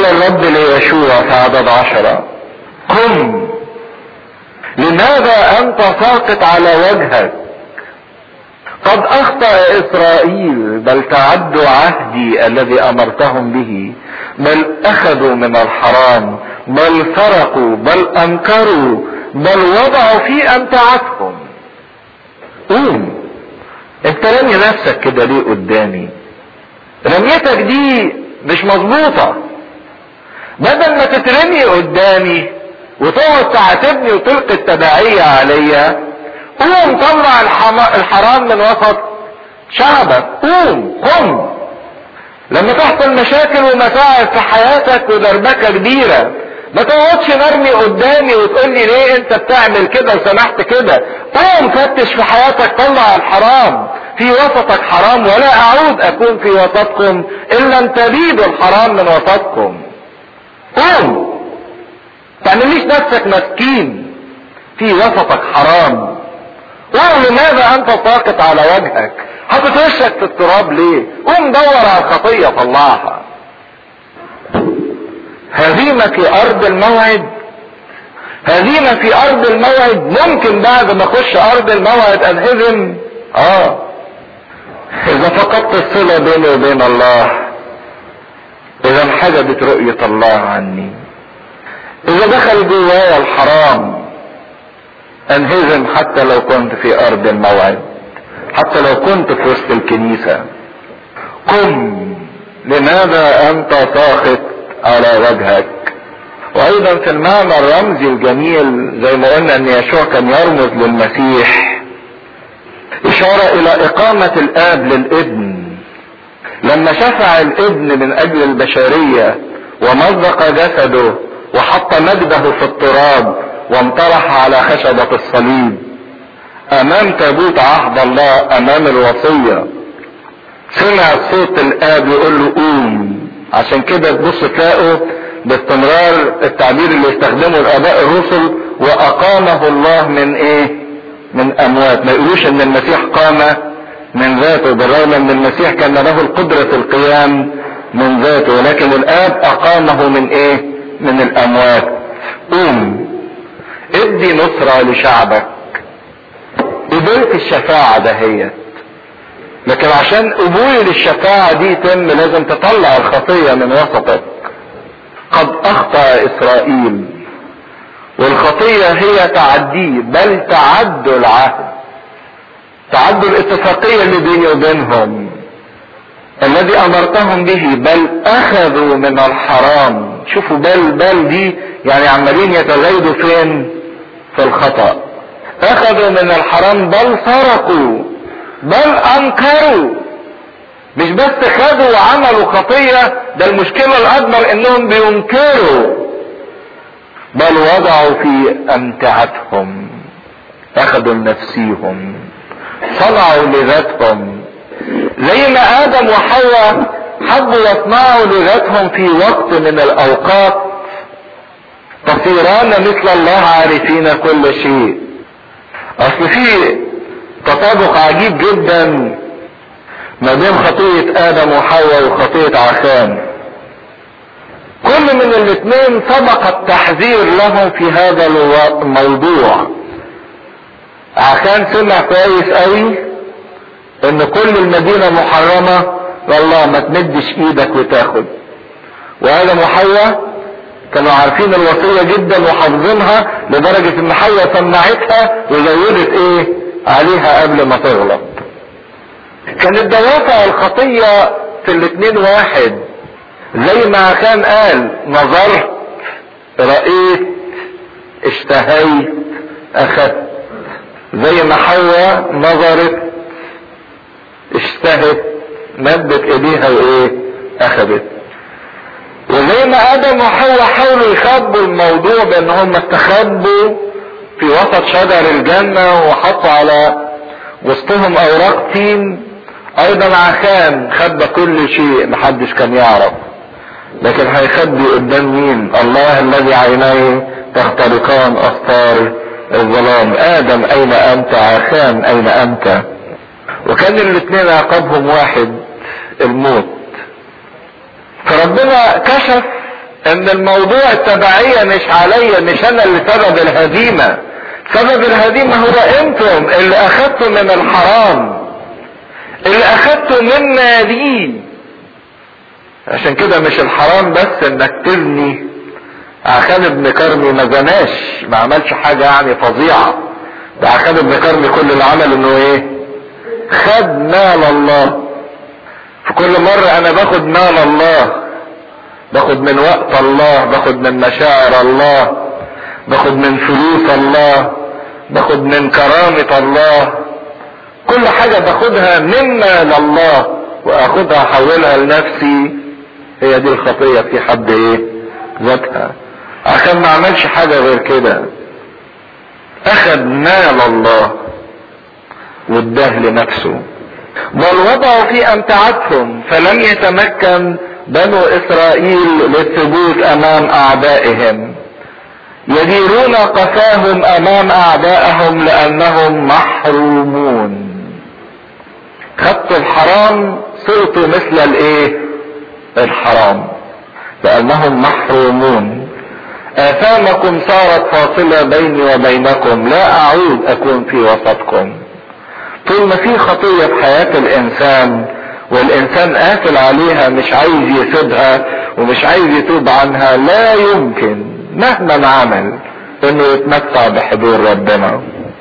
قال الرب ليشوع في عدد عشرة قم لماذا انت ساقط على وجهك قد اخطأ اسرائيل بل تعدوا عهدي الذي امرتهم به بل اخذوا من الحرام بل سرقوا بل انكروا بل وضعوا في امتعتهم قوم انت رمي نفسك كده ليه قدامي رميتك دي مش مظبوطة بدل ما تترمي قدامي وتقعد تعاتبني وتلقي التبعية عليا قوم طلع الحرام من وسط شعبك قوم قم لما تحصل مشاكل ومتاعب في حياتك ودربكة كبيرة ما تقعدش مرمي قدامي وتقول لي ليه انت بتعمل كده وسمحت كده قوم فتش في حياتك طلع الحرام في وسطك حرام ولا اعود اكون في وسطكم ان لم تبيدوا الحرام من وسطكم قوم تعمليش نفسك مسكين في وسطك حرام قوم لماذا انت ساقط على وجهك حاطط وشك في التراب ليه قوم دور على الخطيه طلعها هزيمة في أرض الموعد هزيمة في أرض الموعد ممكن بعد ما أخش أرض الموعد أنهزم آه إذا فقدت الصلة بيني وبين الله إذا انحجبت رؤية الله عني إذا دخل جوايا الحرام أنهزم حتى لو كنت في أرض الموعد حتى لو كنت في وسط الكنيسة قم لماذا أنت ساخط على وجهك وايضا في المعنى الرمزي الجميل زي ما قلنا ان يشوع كان يرمز للمسيح اشارة الى اقامة الاب للابن لما شفع الابن من اجل البشرية ومزق جسده وحط مجده في التراب وانطرح على خشبة الصليب امام تابوت عهد الله امام الوصية سمع صوت الاب يقول له قوم عشان كده تبص تلاقوا باستمرار التعبير اللي يستخدمه الاباء الرسل واقامه الله من ايه من اموات ما يقولوش ان المسيح قام من ذاته بالرغم ان المسيح كان له القدرة في القيام من ذاته ولكن الاب اقامه من ايه من الاموات قوم ادي نصرة لشعبك قبلت الشفاعة دهيت لكن عشان قبولي للشفاعة دي يتم لازم تطلع الخطية من وسطك قد اخطأ اسرائيل والخطية هي تعديه بل تعدوا العهد تعدوا الاتفاقية اللي بيني وبينهم الذي امرتهم به بل اخذوا من الحرام شوفوا بل بل دي يعني عمالين يتزايدوا فين في الخطأ اخذوا من الحرام بل سرقوا بل انكروا مش بس خدوا وعملوا خطية ده المشكلة الاكبر انهم بينكروا بل وضعوا في امتعتهم اخذوا لنفسيهم صنعوا لذاتهم زي ما ادم وحواء حبوا يصنعوا لذاتهم في وقت من الاوقات تصيران مثل الله عارفين كل شيء اصل في تطابق عجيب جدا ما بين خطية ادم وحواء وخطية عخان كل من الاثنين سبق التحذير لهم في هذا الموضوع عشان سمع كويس قوي ان كل المدينة محرمة والله ما تمدش ايدك وتاخد وادم وحواء كانوا عارفين الوصية جدا وحافظينها لدرجة ان حواء سمعتها وزودت ايه عليها قبل ما تغلط كانت دوافع الخطية في الاتنين واحد زي ما كان قال نظرت رأيت اشتهيت اخذت زي ما حواء نظرت اشتهت مدت ايديها وايه اخذت وزي ما ادم وحواء حاولوا يخبوا الموضوع بان هم استخبوا في وسط شجر الجنة وحطوا على وسطهم اوراق تين ايضا عشان خبى كل شيء محدش كان يعرف لكن هيخبي قدام مين الله الذي عينيه تخترقان استار الظلام ادم اين انت عشان اين انت وكان الاثنين عقابهم واحد الموت فربنا كشف ان الموضوع التبعية مش عليا مش انا اللي سبب الهزيمة سبب الهزيمة هو انتم اللي اخدتم من الحرام اللي اخدتم منا دي عشان كده مش الحرام بس انك تبني عخان ابن كرمي ما زناش ما عملش حاجة يعني فظيعة ده عخان ابن كرمي كل اللي عمل انه ايه خد مال الله في كل مرة انا باخد مال الله باخد من وقت الله باخد من مشاعر الله باخد من فلوس الله باخد من كرامة الله كل حاجة باخدها مما لله واخدها احولها لنفسي هي دي الخطية في حد ايه ذاتها عشان ما عملش حاجة غير كده اخذ مال الله واداه لنفسه بل وضعوا في امتعتهم فلم يتمكن بنو اسرائيل للثبوت امام اعدائهم يديرون قفاهم امام اعدائهم لانهم محرومون خدت الحرام صرتوا مثل الايه الحرام لانهم محرومون اثامكم صارت فاصلة بيني وبينكم لا اعود اكون في وسطكم طول ما في خطية في حياة الانسان والانسان قافل عليها مش عايز يسيبها ومش عايز يتوب عنها لا يمكن مهما عمل انه يتمتع بحضور ربنا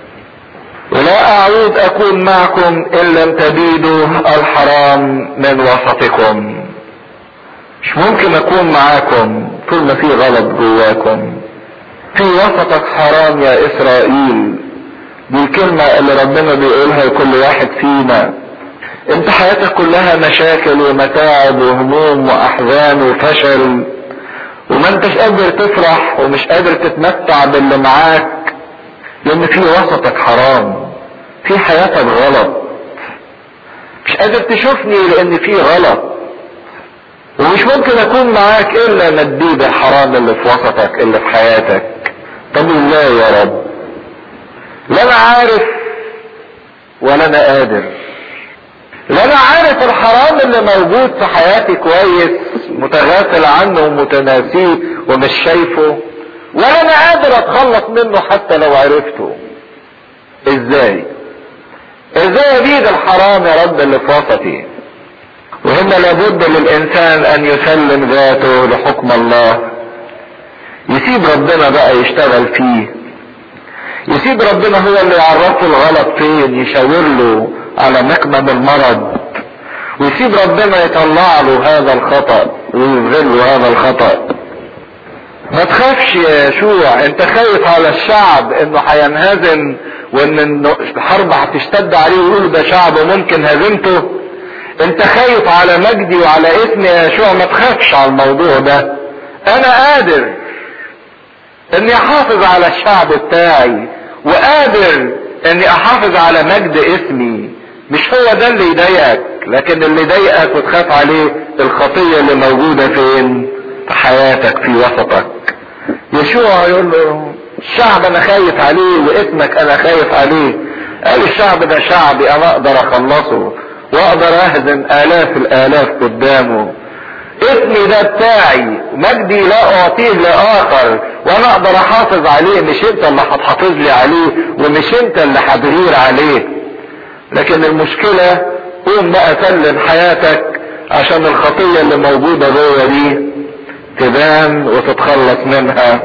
ولا اعود اكون معكم ان لم تبيدوا الحرام من وسطكم مش ممكن اكون معاكم طول ما في غلط جواكم في وسطك حرام يا اسرائيل دي الكلمة اللي ربنا بيقولها لكل واحد فينا انت حياتك كلها مشاكل ومتاعب وهموم واحزان وفشل وما انتش قادر تفرح ومش قادر تتمتع باللي معاك لان في وسطك حرام في حياتك غلط مش قادر تشوفني لان في غلط ومش ممكن اكون معاك الا نديد الحرام اللي في وسطك اللي في حياتك طب ازاي يا رب لا انا عارف ولا انا قادر لا انا عارف الحرام اللي موجود في حياتي كويس متغافل عنه ومتناسيه ومش شايفه ولا انا قادر اتخلص منه حتى لو عرفته ازاي ازاي ابيد الحرام يا رب اللي في وسطي وهنا لابد للانسان ان يسلم ذاته لحكم الله يسيب ربنا بقى يشتغل فيه يسيب ربنا هو اللي يعرفه الغلط فين يشاور له على مكمن المرض ويسيب ربنا يطلع له هذا الخطأ ويظهر له هذا الخطأ ما تخافش يا يشوع انت خايف على الشعب انه هينهزم وان الحرب هتشتد عليه ويقول ده شعب ممكن هزمته انت خايف على مجدي وعلى اسمي يا يشوع ما تخافش على الموضوع ده انا قادر اني احافظ على الشعب بتاعي وقادر اني احافظ على مجد اسمي مش هو ده اللي يضايقك لكن اللي يضايقك وتخاف عليه الخطية اللي موجودة فين في حياتك في وسطك يشوع يقول له الشعب انا خايف عليه واسمك انا خايف عليه قال الشعب ده شعبي انا اقدر اخلصه واقدر اهزم الاف الالاف قدامه اسمي ده بتاعي مجدي لا اعطيه لاخر وانا اقدر احافظ عليه مش انت اللي هتحافظ لي عليه ومش انت اللي هتغير عليه لكن المشكلة قوم بقى سلم حياتك عشان الخطية اللي موجودة جوه دي تبان وتتخلص منها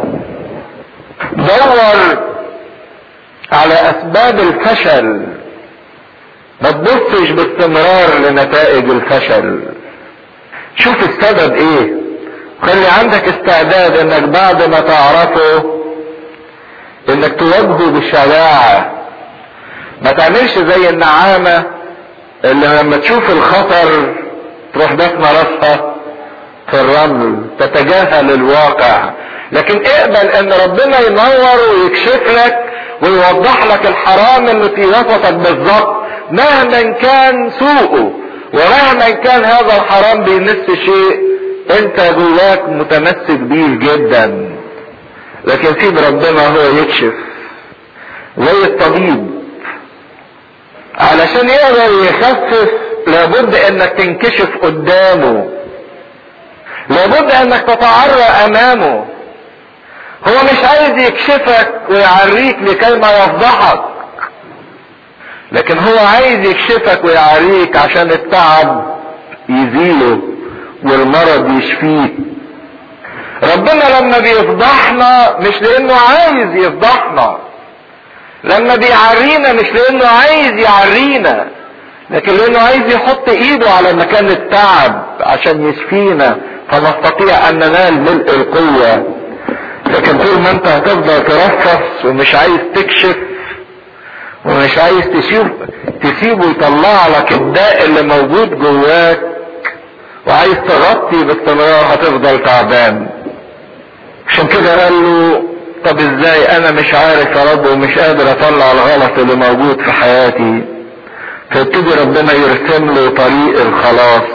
دور على اسباب الفشل ما تبصش باستمرار لنتائج الفشل شوف السبب ايه خلي عندك استعداد انك بعد ما تعرفه انك تواجهه بالشجاعة ما تعملش زي النعامة اللي لما تشوف الخطر تروح دفنة راسها في الرمل تتجاهل الواقع لكن اقبل ان ربنا ينور ويكشف لك ويوضح لك الحرام اللي في وسطك بالظبط مهما كان سوءه ومهما كان هذا الحرام بيمس شيء انت جواك متمسك بيه جدا لكن سيب ربنا هو يكشف زي الطبيب علشان يقدر يخفف لابد انك تنكشف قدامه لابد انك تتعرى امامه هو مش عايز يكشفك ويعريك لكي ما يفضحك لكن هو عايز يكشفك ويعريك عشان التعب يزيله والمرض يشفيه ربنا لما بيفضحنا مش لانه عايز يفضحنا لما بيعرينا مش لانه عايز يعرينا لكن لانه عايز يحط ايده على مكان التعب عشان يشفينا فنستطيع ان ننال ملء القوة لكن طول ما انت هتفضل ترفص ومش عايز تكشف ومش عايز تسيب تسيبه يطلع لك الداء اللي موجود جواك وعايز تغطي باستمرار هتفضل تعبان عشان كده قال له طب ازاي انا مش عارف يا رب ومش قادر اطلع الغلط اللي موجود في حياتي فيبتدي ربنا يرسم له طريق الخلاص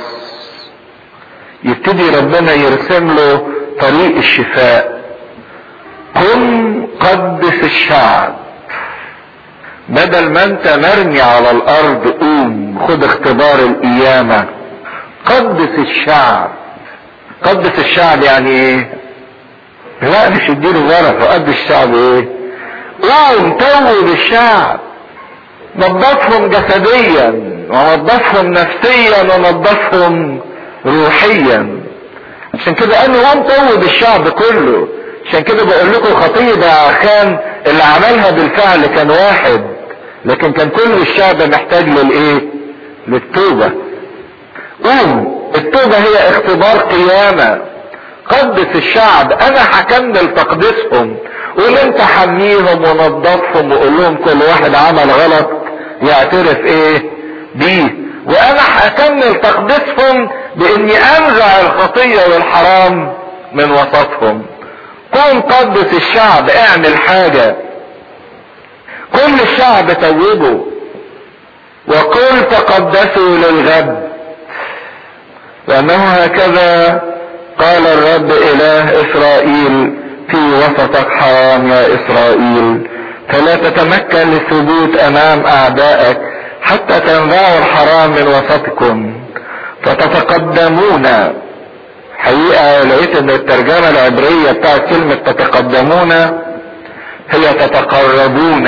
يبتدي ربنا يرسم له طريق الشفاء قم قدس الشعب بدل ما انت مرمي على الارض قوم خد اختبار القيامة قدس الشعب قدس الشعب يعني ايه لا مش اديله غرف وقدس الشعب ايه قوم توب الشعب نظفهم جسديا ونظفهم نفسيا ونظفهم روحيا عشان كده قال له قوم توب الشعب كله عشان كده بقول لكم خطية عخان اللي عملها بالفعل كان واحد لكن كان كل الشعب محتاج للايه للتوبة قوم التوبة هي اختبار قيامة قدس الشعب انا هكمل تقديسهم قول انت حميهم ونظفهم وقول لهم كل واحد عمل غلط يعترف ايه بيه وانا هكمل تقديسهم باني انزع الخطية والحرام من وسطهم قوم قدس الشعب اعمل حاجة كل الشعب توبوا وقل تقدسوا للغد لانه هكذا قال الرب اله اسرائيل في وسطك حرام يا اسرائيل فلا تتمكن للثبوت امام اعدائك حتى تنزعوا الحرام من وسطكم فتتقدمون حقيقة لقيت ان الترجمة العبرية بتاعت كلمة تتقدمون هي تتقربون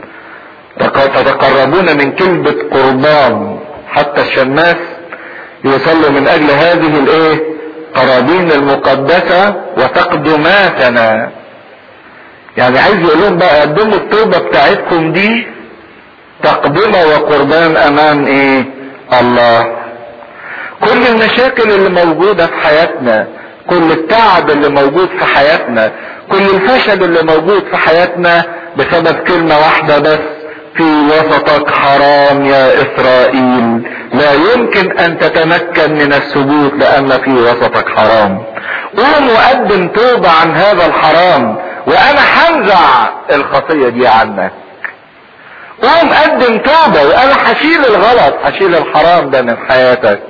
تتقربون من كلمة قربان حتى الشماس يصلوا من اجل هذه الايه قرابين المقدسة وتقدماتنا يعني عايز يقول لهم بقى قدموا التوبة بتاعتكم دي تقدمة وقربان امام ايه الله كل المشاكل اللي موجودة في حياتنا كل التعب اللي موجود في حياتنا كل الفشل اللي موجود في حياتنا بسبب كلمة واحدة بس في وسطك حرام يا اسرائيل لا يمكن ان تتمكن من الثبوت لان في وسطك حرام قوم وقدم توبة عن هذا الحرام وانا هنزع الخطية دي عنك قوم قدم توبة وانا هشيل الغلط هشيل الحرام ده من حياتك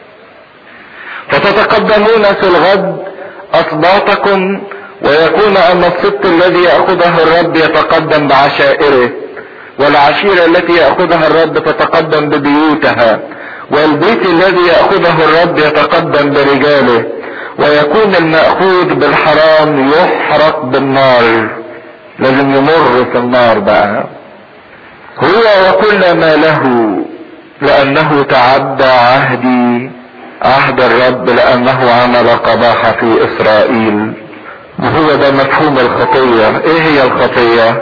فتتقدمون في الغد اسباطكم ويكون ان السبط الذي ياخذه الرب يتقدم بعشائره والعشيرة التي يأخذها الرب تتقدم ببيوتها والبيت الذي يأخذه الرب يتقدم برجاله ويكون المأخوذ بالحرام يحرق بالنار لازم يمر في النار بقى هو وكل ما له لأنه تعدى عهدي عهد الرب لأنه عمل قباحة في إسرائيل وهو ده مفهوم الخطية ايه هي الخطية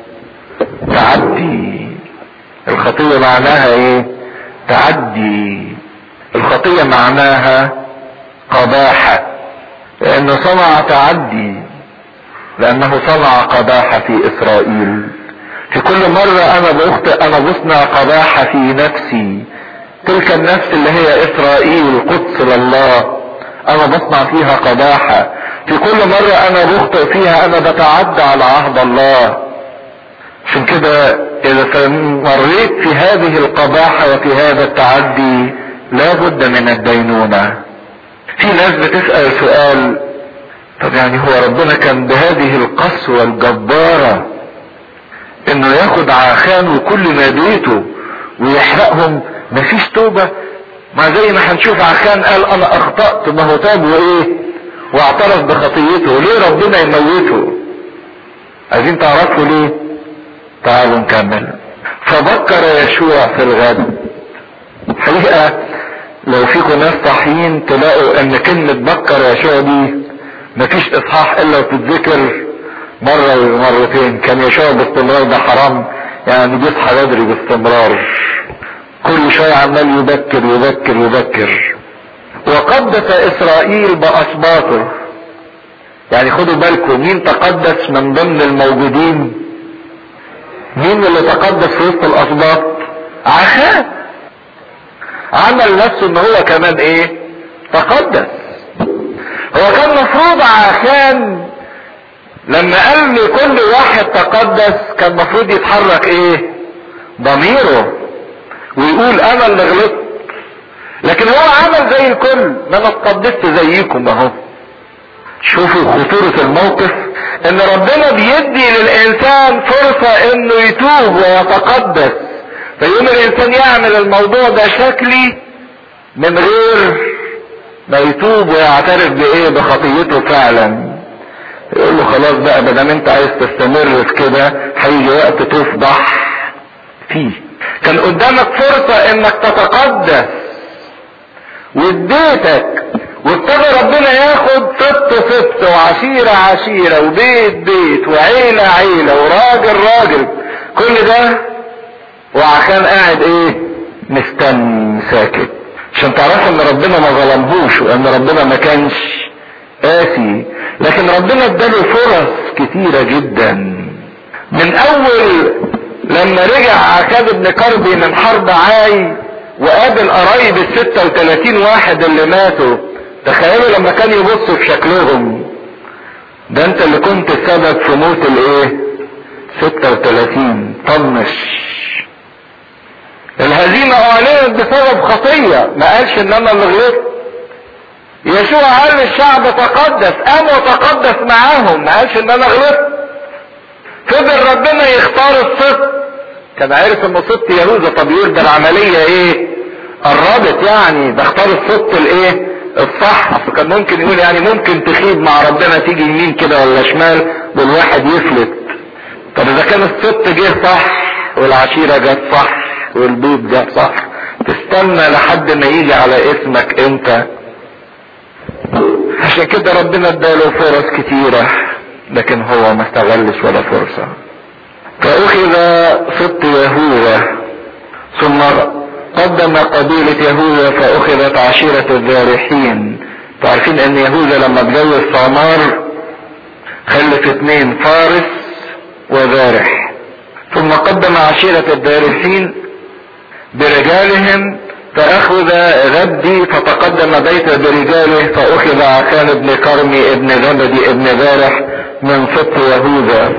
تعدي الخطية معناها ايه تعدي الخطية معناها قباحة لانه صنع تعدي لانه صنع قباحة في اسرائيل في كل مرة انا بخطئ انا بصنع قباحة في نفسي تلك النفس اللي هي اسرائيل قدس لله انا بصنع فيها قباحة في كل مرة انا بخطئ فيها انا بتعدى على عهد الله عشان كده اذا مريت في هذه القباحة وفي هذا التعدي لابد من الدينونة في ناس بتسأل سؤال طب يعني هو ربنا كان بهذه القسوة الجبارة انه ياخد عاخان وكل ما بيته ويحرقهم مفيش توبة ما زي ما هنشوف عخان قال انا اخطأت ما هو تاب وايه واعترف بخطيته ليه ربنا يموته عايزين تعرفوا ليه تعالوا نكمل فبكر يشوع في الغد حقيقة لو فيكم ناس صاحيين تلاقوا ان كلمة بكر يشوع دي مفيش اصحاح الا وتتذكر مرة ومرتين كان يشوع باستمرار ده حرام يعني بيصحى بدري باستمرار كل شوية عمال يبكر يبكر يبكر وقدس اسرائيل باسباطه يعني خدوا بالكم مين تقدس من ضمن الموجودين مين اللي تقدس في وسط الاسباط عخان عمل نفسه ان هو كمان ايه تقدس هو كان مفروض عشان لما قال لكل واحد تقدس كان مفروض يتحرك ايه ضميره ويقول انا اللي غلطت لكن هو عمل زي الكل ما انا اتقدست زيكم اهو شوفوا خطورة الموقف ان ربنا بيدي للانسان فرصة انه يتوب ويتقدس فيقوم الانسان يعمل الموضوع ده شكلي من غير ما يتوب ويعترف بايه بخطيته فعلا يقول له خلاص بقى بدل انت عايز تستمر في كده هيجي وقت تفضح فيه كان قدامك فرصة انك تتقدس واديتك وابتدى ربنا ياخد سبت سبت وعشيرة عشيرة وبيت بيت وعيلة عيلة وراجل راجل كل ده وعشان قاعد ايه مستني ساكت عشان تعرفوا ان ربنا ما ظلمهوش وان ربنا ما كانش قاسي لكن ربنا اداله فرص كتيرة جدا من اول لما رجع عكاد بن كربي من حرب عاي وقابل قرايب ال 36 واحد اللي ماتوا تخيلوا لما كان يبص في شكلهم ده انت اللي كنت السبب في موت الايه 36 طنش الهزيمة اعلنت بسبب خطية ما قالش ان انا اللي غلطت يشوع قال للشعب تقدس قام وتقدس معاهم ما قالش ان انا غلطت فضل ربنا يختار الصدق كان عارف ان صدق يهوذا طب يقول ده العملية ايه قربت يعني ده اختار الصدق الايه الصح فكان ممكن يقول يعني ممكن تخيب مع ربنا تيجي يمين كده ولا شمال والواحد يفلت طب اذا كان الصدق جه صح والعشيرة جت صح والبيت جه صح تستنى لحد ما يجي على اسمك انت عشان كده ربنا اداله فرص كتيرة لكن هو ما استغلش ولا فرصة فأخذ سبط يهوذا ثم قدم قبيلة يهوذا فأخذت عشيرة الذارحين تعرفين ان يهوذا لما اتجوز ثمار خلف اتنين فارس وذارح ثم قدم عشيرة الذارحين برجالهم فأخذ غبدي فتقدم بيت برجاله فأخذ عكان بن كرمي ابن زبدي ابن ذارح من سبط يهوذا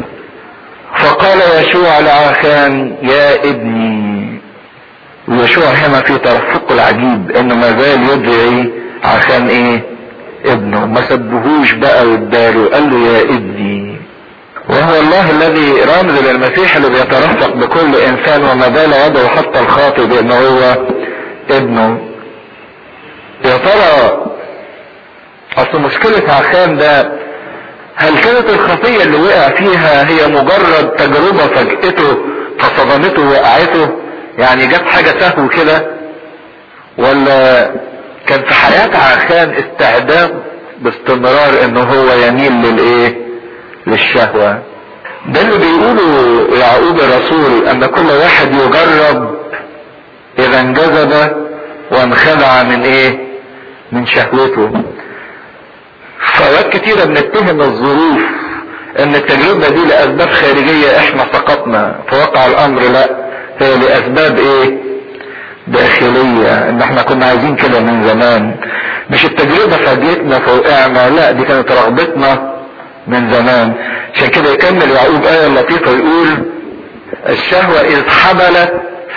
فقال يشوع لعخان يا ابني ويشوع هنا في ترفقه العجيب انه ما زال يدعي عشان ايه ابنه ما سبهوش بقى واداله قال له يا ابني وهو الله الذي رمز للمسيح اللي بيترفق بكل انسان وما زال يدعو حتى الخاطئ بانه هو ابنه يا ترى اصل مشكلة عخان ده هل كانت الخطية اللي وقع فيها هي مجرد تجربة فاجئته فصدمته وقعته يعني جت حاجة سهو كده ولا كان في حياة عخان استعداد باستمرار ان هو يميل للايه للشهوة ده اللي بيقوله يعقوب الرسول ان كل واحد يجرب اذا انجذب وانخدع من ايه من شهوته فأوقات كتيرة بنتهم الظروف ان التجربة دي لاسباب خارجية احنا سقطنا فوقع الامر لا هي لاسباب ايه داخلية ان احنا كنا عايزين كده من زمان مش التجربة فاجئتنا فوقعنا لا دي كانت رغبتنا من زمان عشان كده يكمل يعقوب آية لطيفة يقول الشهوة إذ حبلت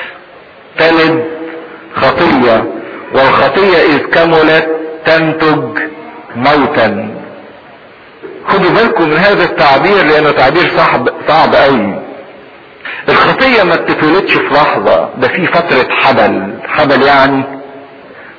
تلد خطية والخطية إذ كملت تنتج موتا خدوا بالكم من هذا التعبير لأنه تعبير صعب صعب قوي الخطية ما بتتولدش في لحظة ده في فترة حبل حبل يعني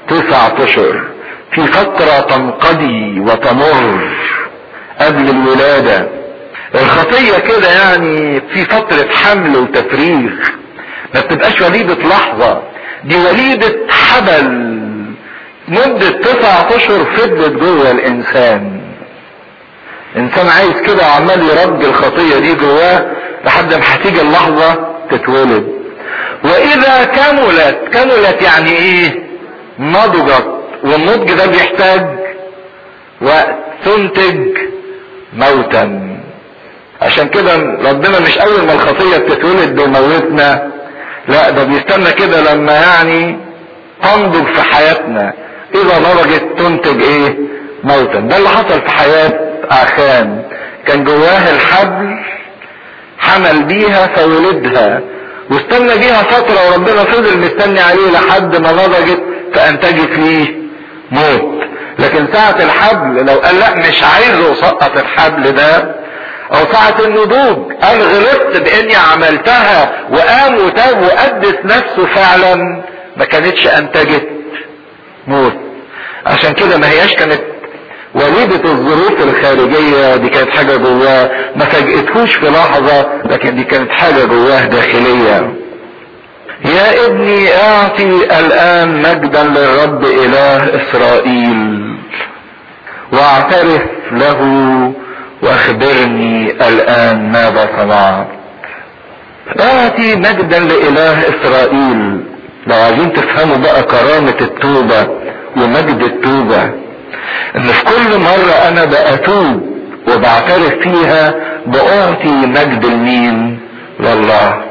تسعة اشهر في فترة تنقضي وتمر قبل الولادة الخطية كده يعني في فترة حمل وتفريغ ما بتبقاش وليدة لحظة دي وليدة حبل مدة تسعة اشهر فضلت جوه الانسان انسان عايز كده وعمال يرج الخطية دي جواه لحد ما هتيجي اللحظة تتولد واذا كملت كملت يعني ايه نضجت والنضج ده بيحتاج وقت تنتج موتا عشان كده ربنا مش اول ما الخطية بتتولد بيموتنا لا ده بيستنى كده لما يعني تنضج في حياتنا اذا نضجت تنتج ايه موتا ده اللي حصل في حياة عخان كان جواه الحبل حمل بيها فولدها واستنى بيها فترة وربنا فضل مستني عليه لحد ما نضجت فانتجت ليه موت لكن ساعة الحبل لو قال لا مش عايزه اسقط الحبل ده او ساعة النضوج قال غلطت باني عملتها وقام وتاب وقدس نفسه فعلا ما كانتش انتجت موت عشان كده ما هياش كانت وليدة الظروف الخارجية دي كانت حاجة جواه ما فاجئتهوش في لحظة لكن دي كانت حاجة جواه داخلية يا ابني اعطي الان مجدا للرب اله اسرائيل واعترف له واخبرني الان ماذا صنعت اعطي مجدا لاله اسرائيل لو عايزين تفهموا بقى كرامة التوبة ومجد التوبة ان في كل مرة انا بأتوب وبعترف فيها بأعطي مجد لمين لله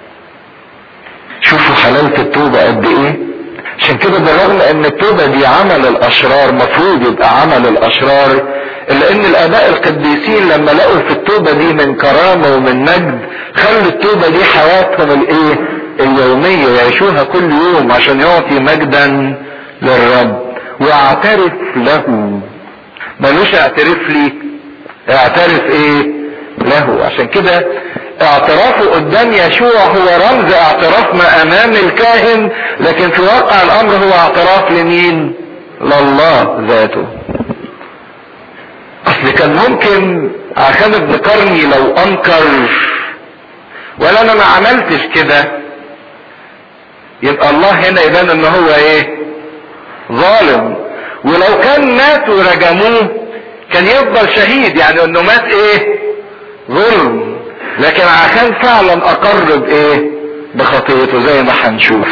شوفوا حلاوة التوبة قد ايه عشان كده بالرغم ان التوبة دي عمل الاشرار مفروض يبقى عمل الاشرار الا ان الاباء القديسين لما لقوا في التوبة دي من كرامة ومن مجد خلوا التوبة دي حياتهم الايه اليومية يعيشوها كل يوم عشان يعطي مجدا للرب واعترف له ملوش اعترف لي اعترف ايه له عشان كده اعترافه قدام يشوع هو رمز اعتراف ما امام الكاهن لكن في واقع الامر هو اعتراف لمين لله ذاته اصل كان ممكن عشان ابن قرني لو انكر ولا انا ما عملتش كده يبقى الله هنا يبان ان هو ايه ظالم ولو كان مات ورجموه كان يفضل شهيد يعني انه مات ايه ظلم لكن عشان فعلا اقر بايه بخطيته زي ما هنشوف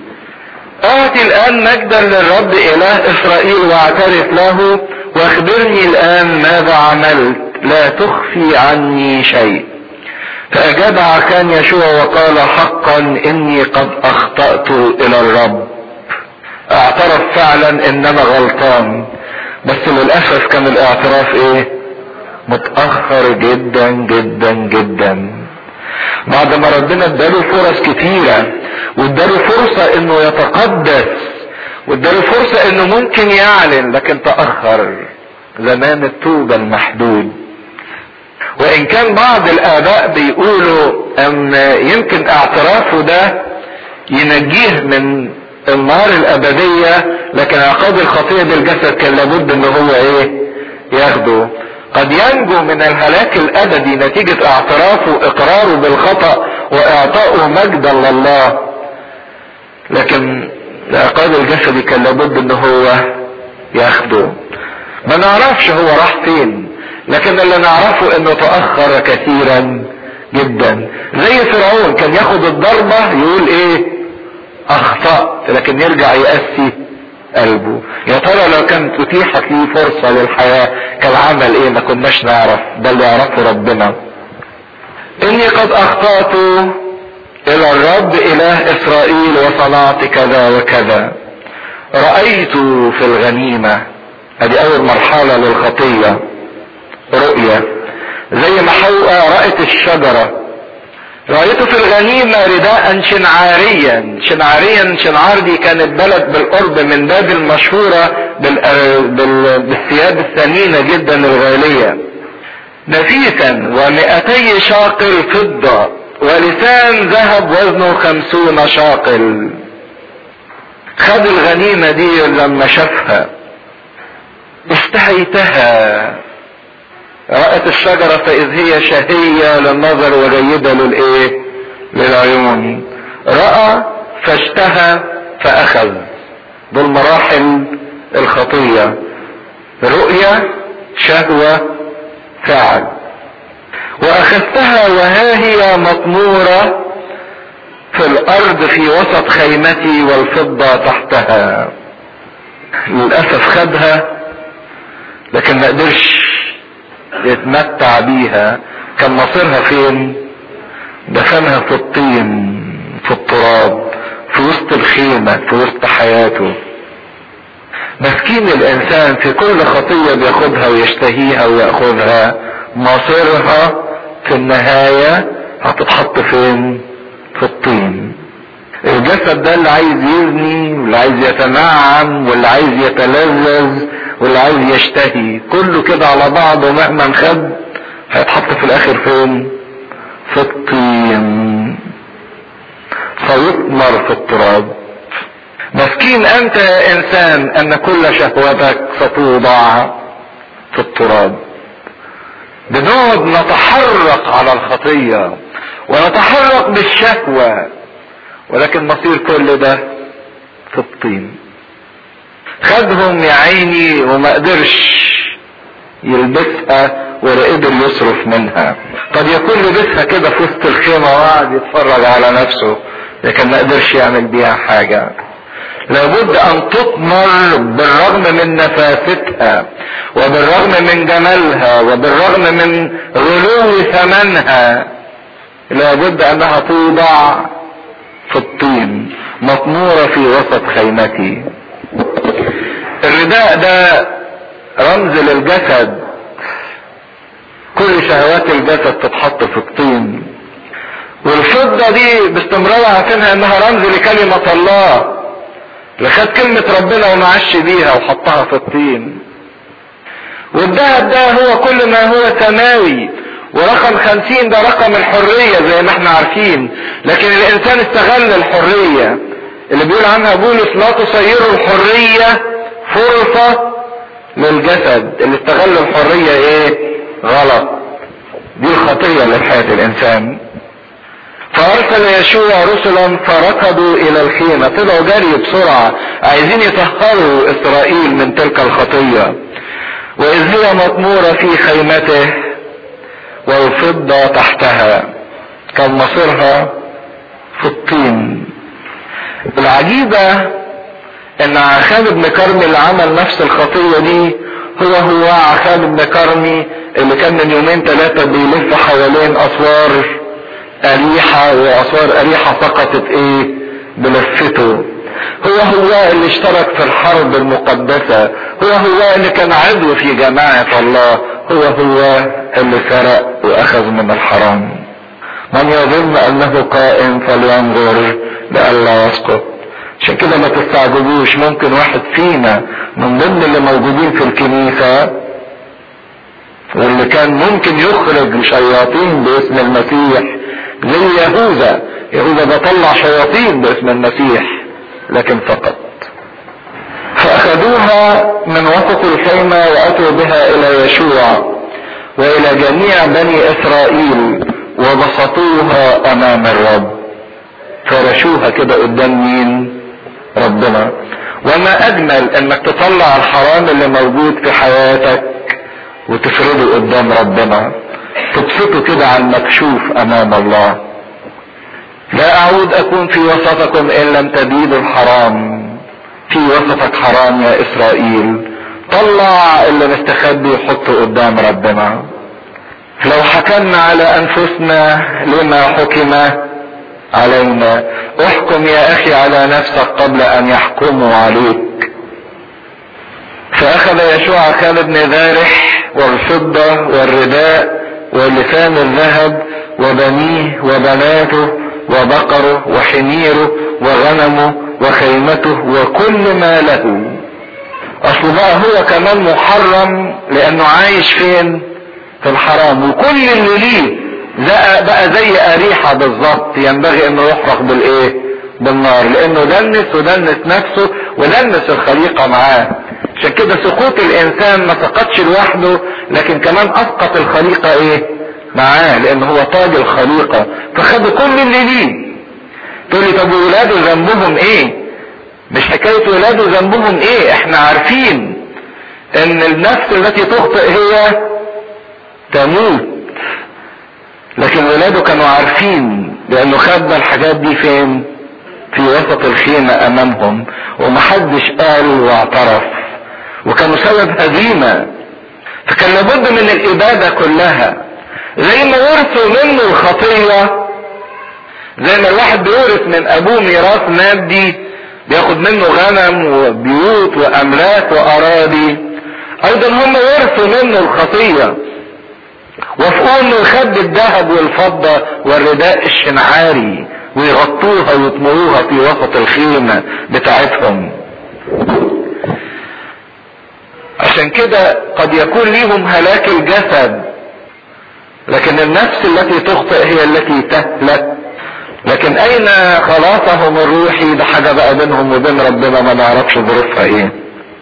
اعطي الان مجدا للرب اله اسرائيل واعترف له واخبرني الان ماذا عملت لا تخفي عني شيء فاجاب عكان يشوع وقال حقا اني قد اخطأت الى الرب اعترف فعلا ان انا غلطان بس للاسف كان الاعتراف ايه متأخر جدا جدا جدا بعد ما ربنا اداله فرص كتيرة واداله فرصة انه يتقدس واداله فرصة انه ممكن يعلن لكن تأخر زمان التوبة المحدود وان كان بعض الاباء بيقولوا ان يمكن اعترافه ده ينجيه من النار الابدية لكن عقاب الخطية بالجسد كان لابد ان هو ايه ياخده قد ينجو من الهلاك الابدي نتيجة اعترافه واقراره بالخطأ واعطائه مجدا لله لكن العقاب الجسدي كان لابد ان هو ياخده ما نعرفش هو راح فين لكن اللي نعرفه انه تأخر كثيرا جدا زي فرعون كان ياخد الضربة يقول ايه اخطأت لكن يرجع يأسي قلبه يا ترى لو كانت اتيحت لي فرصة للحياة كان عمل ايه ما كناش نعرف ده اللي يعرفه ربنا اني قد اخطأت الى الرب اله اسرائيل وصنعت كذا وكذا رأيت في الغنيمة ادي اول مرحلة للخطية رؤية زي ما حواء رأت الشجرة رأيت في الغنيمة رداء شنعاريا شنعاريا شنعار دي كانت بلد بالقرب من بابل مشهورة بال... بال... بالثياب الثمينة جدا الغالية نفيسا ومئتي شاقل فضة ولسان ذهب وزنه خمسون شاقل خد الغنيمة دي لما شافها استهيتها رأت الشجرة فإذ هي شهية للنظر وجيدة للإيه؟ للعيون رأى فاشتهى فأخذ دول مراحل الخطية رؤية شهوة فعل وأخذتها وها هي مطمورة في الأرض في وسط خيمتي والفضة تحتها للأسف خدها لكن ما قدرش يتمتع بيها كان مصيرها فين دفنها في الطين في التراب في وسط الخيمة في وسط حياته مسكين الانسان في كل خطية بياخدها ويشتهيها ويأخذها مصيرها في النهاية هتتحط فين في الطين الجسد ده اللي عايز يزني واللي عايز يتنعم واللي عايز يتلذذ واللي عايز يشتهي كله كده على بعضه مهما خد هيتحط في الاخر فين في الطين فيطمر في التراب مسكين انت يا انسان ان كل شهوتك ستوضع في التراب بنقعد نتحرك على الخطية ونتحرك بالشهوة ولكن مصير كل ده في الطين خدهم يا عيني وما قدرش يلبسها ولا قدر يصرف منها قد يكون لبسها كده في وسط الخيمة وقعد يتفرج على نفسه لكن ما قدرش يعمل بيها حاجة لابد ان تطمر بالرغم من نفاستها وبالرغم من جمالها وبالرغم من غلو ثمنها لابد انها توضع في الطين مطمورة في وسط خيمتي الرداء ده رمز للجسد كل شهوات الجسد تتحط في الطين والفضة دي باستمرار عارفينها انها رمز لكلمة الله اللي خد كلمة ربنا ومعش بيها وحطها في الطين والذهب ده هو كل ما هو سماوي ورقم خمسين ده رقم الحرية زي ما احنا عارفين لكن الانسان استغل الحرية اللي بيقول عنها بولس لا تصيروا الحرية فرصة للجسد اللي استغل الحرية ايه غلط دي الخطية اللي في حياة الانسان فارسل يشوع رسلا فركضوا الى الخيمة طلعوا جري بسرعة عايزين يطهروا اسرائيل من تلك الخطية واذ هي مطمورة في خيمته والفضة تحتها كان مصيرها في الطين العجيبة ان عخان بن كرمي اللي عمل نفس الخطية دي هو هو عخان بن كرمي اللي كان من يومين ثلاثة بيلف حوالين اسوار اريحة واسوار اريحة سقطت ايه بلفته هو هو اللي اشترك في الحرب المقدسة هو هو اللي كان عضو في جماعة الله هو هو اللي سرق واخذ من الحرام من يظن انه قائم فلينظر لئلا يسقط عشان كده ما تستعجبوش ممكن واحد فينا من ضمن اللي موجودين في الكنيسة واللي كان ممكن يخرج شياطين باسم المسيح زي يهوذا يهوذا ده طلع شياطين باسم المسيح لكن فقط فاخذوها من وسط الخيمة واتوا بها الى يشوع والى جميع بني اسرائيل وبسطوها امام الرب فرشوها كده قدام مين ربنا وما اجمل انك تطلع الحرام اللي موجود في حياتك وتفرده قدام ربنا تبسطه كده على المكشوف امام الله لا اعود اكون في وسطكم ان لم تبيدوا الحرام في وسطك حرام يا اسرائيل طلع اللي مستخبي وحطه قدام ربنا لو حكمنا على انفسنا لما حكم علينا احكم يا اخي على نفسك قبل ان يحكموا عليك فاخذ يشوع خالد بن ذارح والفضة والرداء ولسان الذهب وبنيه وبناته وبقره وحميره وغنمه وخيمته وكل ما له اصل بقى هو كمان محرم لانه عايش فين في الحرام وكل اللي ليه بقى زي اريحة بالظبط ينبغي انه يحرق بالايه بالنار لانه دنس ودنس نفسه ودنس الخليقة معاه عشان كده سقوط الانسان ما سقطش لوحده لكن كمان اسقط الخليقة ايه معاه لان هو تاج الخليقة فخدوا كل اللي ليه تقول لي طب ولاده ذنبهم ايه مش حكاية ولاده ذنبهم ايه احنا عارفين ان النفس التي تخطئ هي تموت لكن ولاده كانوا عارفين لانه خد الحاجات دي فين في وسط الخيمة امامهم ومحدش قال واعترف وكانوا سبب هزيمة فكان لابد من الابادة كلها زي ما ورثوا منه الخطية زي ما الواحد بيورث من ابوه ميراث مادي بياخد منه غنم وبيوت واملاك واراضي ايضا هم ورثوا منه الخطية وافقوا انه يخبي الذهب والفضة والرداء الشنعاري ويغطوها ويطمروها في وسط الخيمة بتاعتهم عشان كده قد يكون ليهم هلاك الجسد لكن النفس التي تخطئ هي التي تهلك لكن اين خلاصهم الروحي ده حاجة بقى بينهم وبين ربنا ما نعرفش ظروفها ايه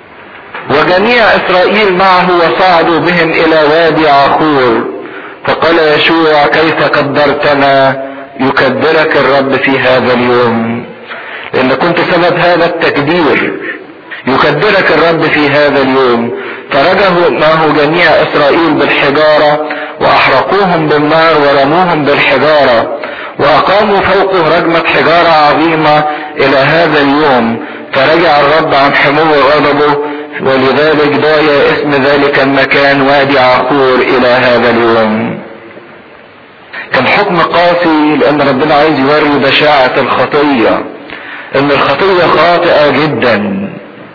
وجميع اسرائيل معه وصعدوا بهم الى وادي عخور فقال يشوع كيف قدرتنا يكدرك الرب في هذا اليوم لان كنت سبب هذا التكدير يكدرك الرب في هذا اليوم فرجه معه جميع اسرائيل بالحجارة واحرقوهم بالنار ورموهم بالحجارة واقاموا فوقه رجمة حجارة عظيمة الى هذا اليوم فرجع الرب عن حمو غضبه ولذلك داي اسم ذلك المكان وادي عقور الى هذا اليوم كان حكم قاسي لان ربنا عايز يوري بشاعة الخطية ان الخطية خاطئة جدا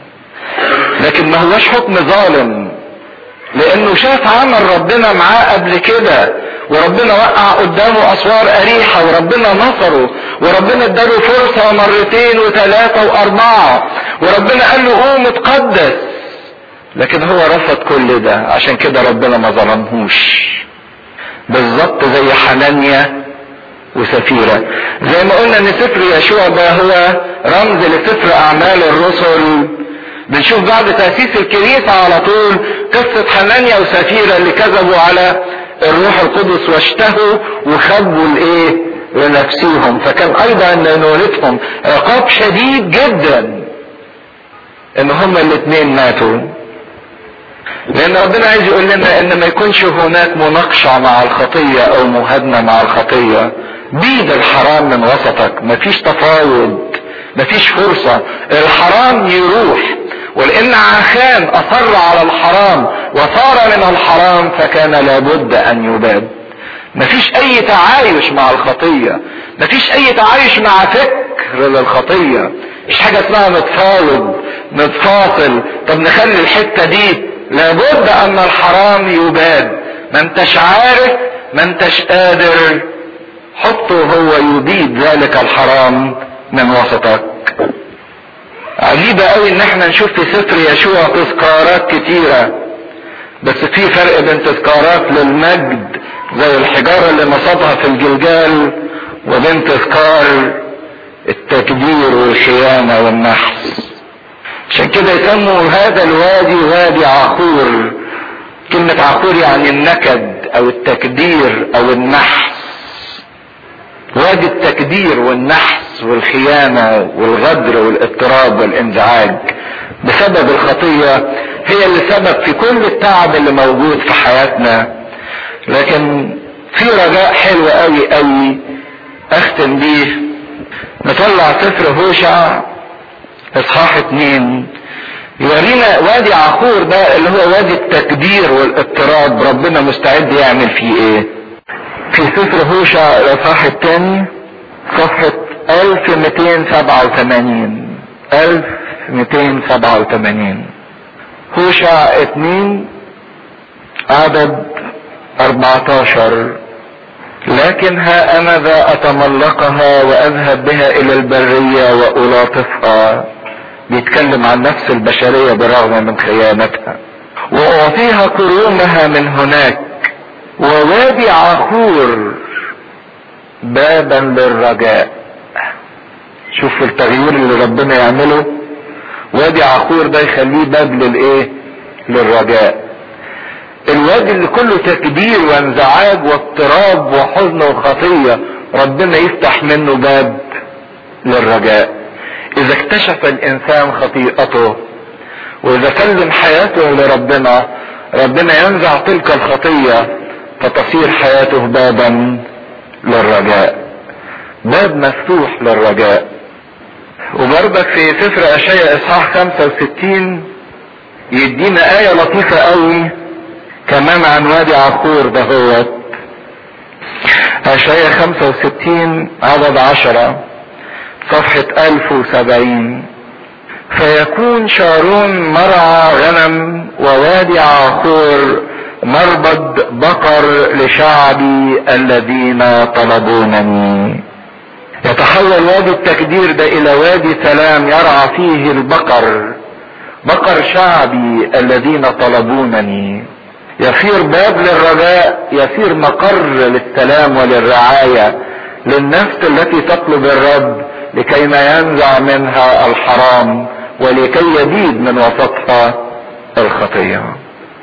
لكن ما هوش حكم ظالم لانه شاف عمل ربنا معاه قبل كده وربنا وقع قدامه اسوار اريحة وربنا نصره وربنا اداله فرصة مرتين وثلاثة واربعة وربنا قال له قوم اتقدس لكن هو رفض كل ده عشان كده ربنا ما ظلمهوش بالظبط زي حنانيا وسفيرة زي ما قلنا ان سفر يشوع ده هو رمز لسفر اعمال الرسل بنشوف بعد تأسيس الكنيسة على طول قصة حنانيا وسفيرة اللي كذبوا على الروح القدس واشتهوا وخبوا الايه لنفسهم فكان ايضا نولتهم عقاب شديد جدا ان هما الاثنين ماتوا لان ربنا عايز يقول لنا ان ما يكونش هناك مناقشة مع الخطية او مهادنة مع الخطية بيد الحرام من وسطك مفيش تفاوض مفيش فرصة الحرام يروح ولان عخان اصر على الحرام وصار من الحرام فكان لابد ان يباد مفيش اي تعايش مع الخطية مفيش اي تعايش مع فكر للخطية مش حاجة اسمها نتفاوض نتفاصل طب نخلي الحتة دي لابد ان الحرام يباد ما انتش عارف ما انتش قادر حطه هو يبيد ذلك الحرام من وسطك عجيبة قوي ان احنا نشوف في سفر يشوع تذكارات كتيرة بس في فرق بين تذكارات للمجد زي الحجارة اللي نصبها في الجلجال وبين تذكار التكدير والخيانة والنحس عشان كده يسموا هذا الوادي وادي عخور كلمة عخور يعني النكد او التكدير او النحس وادي التكدير والنحس والخيانة والغدر والاضطراب والانزعاج بسبب الخطية هي اللي سبب في كل التعب اللي موجود في حياتنا لكن في رجاء حلو قوي قوي اختم بيه نطلع سفر هوشع اصحاح اتنين يورينا وادي عخور ده اللي هو وادي التكدير والاضطراب ربنا مستعد يعمل فيه ايه في سفر هوشع الاصحاح الثاني صفحة 1287 1287 هوشع اتنين عدد 14 لكن ها انا ذا اتملقها واذهب بها الى البرية والاطفها بيتكلم عن نفس البشرية بالرغم من خيانتها واعطيها كرومها من هناك ووادي عخور بابا للرجاء شوف التغيير اللي ربنا يعمله وادي عخور ده يخليه باب للايه للرجاء الوادي اللي كله تكبير وانزعاج واضطراب وحزن وخطية ربنا يفتح منه باب للرجاء اذا اكتشف الانسان خطيئته واذا سلم حياته لربنا ربنا ينزع تلك الخطية فتصير حياته بابا للرجاء باب مفتوح للرجاء وبرضك في سفر اشياء اصحاح 65 يدينا آية لطيفة قوي كمان عن وادي عخور دهوت اشعياء 65 عدد عشرة صفحة 1070 فيكون شارون مرعى غنم ووادي عخور مربد بقر لشعبي الذين طلبونني يتحول وادي التكدير ده الى وادي سلام يرعى فيه البقر بقر شعبي الذين طلبونني يصير باب للرجاء يصير مقر للسلام وللرعاية للنفس التي تطلب الرب لكي ما ينزع منها الحرام ولكي يزيد من وسطها الخطية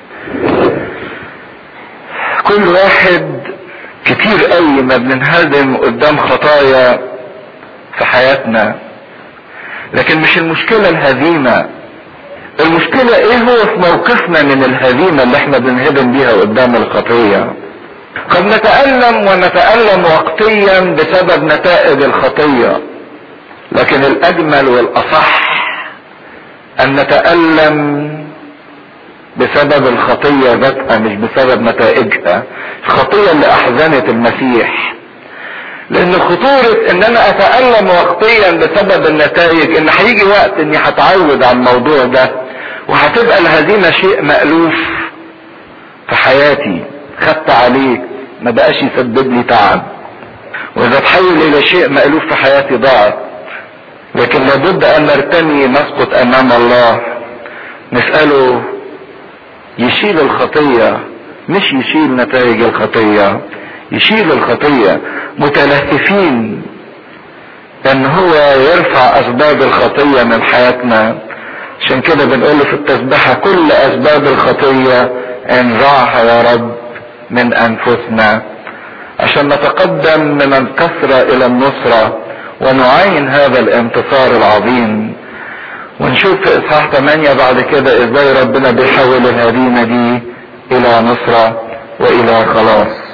كل واحد كتير قوي ما بننهزم قدام خطايا في حياتنا لكن مش المشكلة الهزيمة المشكلة ايه هو في موقفنا من الهزيمة اللي احنا بنهدم بيها قدام الخطية قد نتألم ونتألم وقتيا بسبب نتائج الخطية لكن الاجمل والاصح ان نتألم بسبب الخطية ذاتها مش بسبب نتائجها الخطية اللي احزنت المسيح لان خطورة ان انا اتألم وقتيا بسبب النتائج ان هيجي وقت اني هتعود على الموضوع ده وهتبقى الهزيمة شيء مألوف في حياتي خدت عليه ما بقاش يسبب لي تعب واذا تحول الى شيء مألوف في حياتي ضاعت لكن لابد ان نرتمي نسقط امام الله نسأله يشيل الخطية مش يشيل نتائج الخطية يشيل الخطية متلهفين ان هو يرفع اسباب الخطية من حياتنا عشان كده بنقول في التسبيحة كل اسباب الخطية انزعها يا رب من انفسنا عشان نتقدم من الكثرة الى النصرة ونعاين هذا الانتصار العظيم ونشوف في اصحاح 8 بعد كده ازاي ربنا بيحول الهزيمة دي الى نصرة والى خلاص